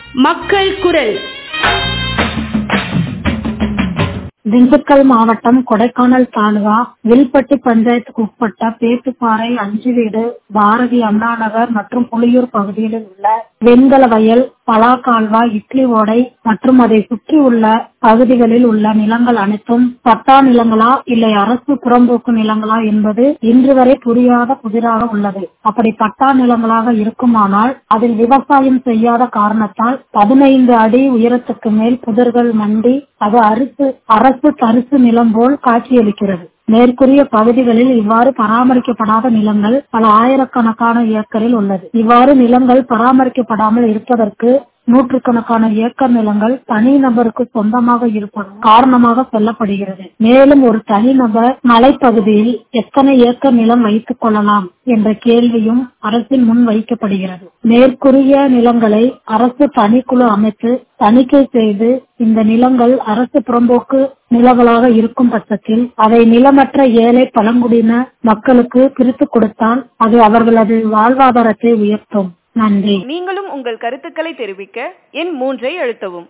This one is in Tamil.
மக்கள் குரல் திண்டுக்கல் மாவட்டம் கொடைக்கானல் தாலுகா வில்பட்டி பஞ்சாயத்துக்கு உட்பட்ட பேத்துப்பாறை அஞ்சுவீடு பாரதி அண்ணா நகர் மற்றும் புலியூர் பகுதியில் உள்ள வெண்கல வயல் பலாக்கால்வாய் இட்லி ஓடை மற்றும் அதை சுற்றி உள்ள பகுதிகளில் உள்ள நிலங்கள் அனைத்தும் பட்டா நிலங்களா இல்லை அரசு புறம்போக்கு நிலங்களா என்பது இன்று வரை புரியாத புதிராக உள்ளது அப்படி பட்டா நிலங்களாக இருக்குமானால் அதில் விவசாயம் செய்யாத காரணத்தால் பதினைந்து அடி உயரத்துக்கு மேல் புதர்கள் மண்டி அது அரிசு அரசு தரிசு நிலம் போல் காட்சியளிக்கிறது மேற்கூறிய பகுதிகளில் இவ்வாறு பராமரிக்கப்படாத நிலங்கள் பல ஆயிரக்கணக்கான ஏக்கரில் உள்ளது இவ்வாறு நிலங்கள் பராமரிக்கப்படாமல் இருப்பதற்கு நூற்றுக்கணக்கான ஏக்கர் நிலங்கள் தனி நபருக்கு சொந்தமாக இருப்பது காரணமாக சொல்லப்படுகிறது மேலும் ஒரு தனிநபர் மலைப்பகுதியில் எத்தனை ஏக்கர் நிலம் வைத்துக் கொள்ளலாம் என்ற கேள்வியும் அரசின் முன் வைக்கப்படுகிறது மேற்கூறிய நிலங்களை அரசு தனிக்குழு அமைத்து தணிக்கை செய்து இந்த நிலங்கள் அரசு புறம்போக்கு நிலங்களாக இருக்கும் பட்சத்தில் அதை நிலமற்ற ஏழை பழங்குடியின மக்களுக்கு பிரித்து கொடுத்தால் அது அவர்களது வாழ்வாதாரத்தை உயர்த்தும் நன்றி நீங்களும் உங்கள் கருத்துக்களை தெரிவிக்க எண் மூன்றை அழுத்தவும்